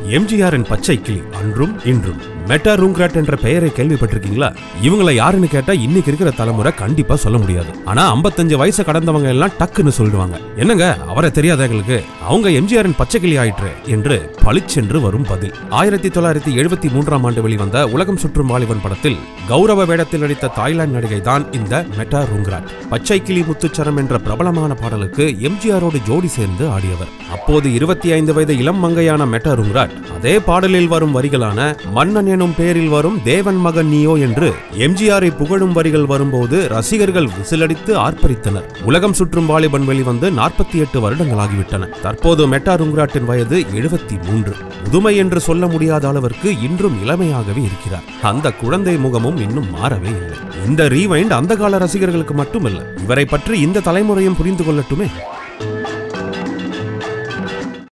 எம்ஜிஆரின் பச்சை கிளி அன்றும் இன்றும் மெட்டா ரூங்ராட் என்ற பெயரை கேள்விப்பட்டிருக்கீங்களா இவங்கள யாருன்னு கேட்டா இன்னைக்கு இருக்கிற தலைமுறை கண்டிப்பா சொல்ல முடியாது ஆனா 55 வயசு கடந்தவங்க எல்லாம் டக்குன்னு சொல்லிடுவாங்க என்னங்க அவரை தெரியாத எங்களுக்கு அவங்க எம்ஜிஆரின் பச்சை கிளி ஆயிற்று என்று பளிச்சென்று வரும் பதில் ஆயிரத்தி தொள்ளாயிரத்தி எழுபத்தி மூன்றாம் ஆண்டு வெளிவந்த உலகம் சுற்றும் வாலிபன் படத்தில் கௌரவ வேடத்தில் நடித்த தாய்லாந்து நடிகை தான் இந்த மெட்டா ரூங்ராட் பச்சை கிளி முத்துச்சரம் என்ற பிரபலமான பாடலுக்கு எம்ஜிஆரோடு ஜோடி சேர்ந்து ஆடியவர் அப்போது இருபத்தி ஐந்து வயது இளம் மங்கையான மெட்டா ரூங்ராட் அதே பாடலில் வரும் வரிகளான மன்னன் எனும் பேரில் வரும் தேவன் மகன் நீயோ என்று எம்ஜிஆரை புகழும் வரிகள் வரும்போது ரசிகர்கள் விசிலடித்து ஆர்ப்பரித்தனர் உலகம் சுற்றும் வாலிபன் வெளிவந்து நாற்பத்தி எட்டு வருடங்களாகிவிட்டன தற்போது மெட்டா ரூங்ராட்டின் வயது எழுபத்தி மூன்று முதுமை என்று சொல்ல முடியாத அளவிற்கு இன்றும் இளமையாகவே இருக்கிறார் அந்த குழந்தை முகமும் இன்னும் மாறவே இல்லை இந்த ரீவைண்ட் அந்த கால ரசிகர்களுக்கு மட்டுமல்ல இவரை பற்றி இந்த தலைமுறையும் புரிந்து கொள்ளட்டுமே